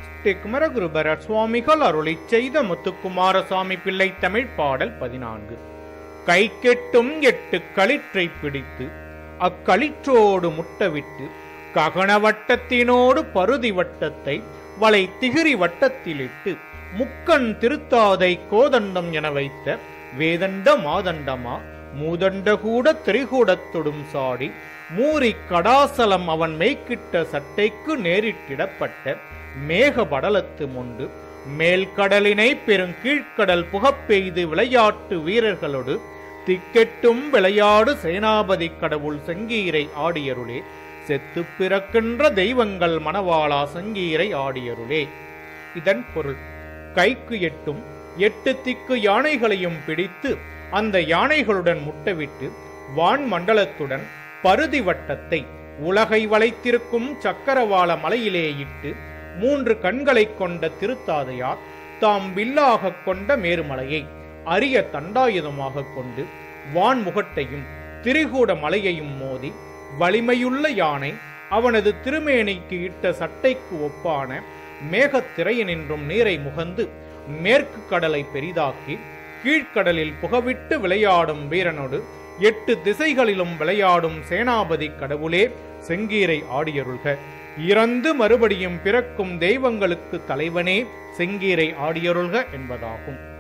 ஸ்ரீ குமரகுருபரர் சுவாமிகள் அருளிச் செய்த முத்துக்குமாரசாமி பிள்ளை தமிழ் பாடல் பதினான்கு கை கெட்டும் எட்டு களிற்றை பிடித்து அக்களிற்றோடு முட்டவிட்டு ககன வட்டத்தினோடு பருதி வட்டத்தை வளை திகிரி வட்டத்திலிட்டு முக்கண் திருத்தாதை கோதண்டம் என வைத்த வேதண்ட மாதண்டமா மூதண்ட கூட திரிகூடத்தொடும் சாடி மூரி கடாசலம் அவன் மெய்க்கிட்ட சட்டைக்கு நேரிட்டிடப்பட்ட மேக படலத்து முண்டு மேல்கடலினை பெருங்கீழ்க்கடல் புகப்பெய்து விளையாட்டு வீரர்களோடு திக்கெட்டும் விளையாடு சேனாபதி கடவுள் சங்கீரை ஆடியருளே செத்து பிறக்கின்ற தெய்வங்கள் மணவாளா சங்கீரை ஆடியருளே இதன் பொருள் கைக்கு எட்டும் எட்டு திக்கு யானைகளையும் பிடித்து அந்த யானைகளுடன் முட்டவிட்டு வான் மண்டலத்துடன் பருதி வட்டத்தை உலகை வளைத்திருக்கும் சக்கரவாள மலையிலே இட்டு மூன்று கண்களைக் கொண்ட திருத்தாதையார் தாம் வில்லாகக் கொண்ட மேருமலையை அரிய தண்டாயுதமாக கொண்டு வான்முகட்டையும் திரிகூட மலையையும் மோதி வலிமையுள்ள யானை அவனது திருமேனிக்கு இட்ட சட்டைக்கு ஒப்பான மேகத் திரையினின்றும் நீரை முகந்து மேற்கு கடலை பெரிதாக்கி கீழ்க்கடலில் புகவிட்டு விளையாடும் வீரனோடு எட்டு திசைகளிலும் விளையாடும் சேனாபதி கடவுளே செங்கீரை ஆடியருள்க இறந்து மறுபடியும் பிறக்கும் தெய்வங்களுக்கு தலைவனே செங்கீரை ஆடியருள்க என்பதாகும்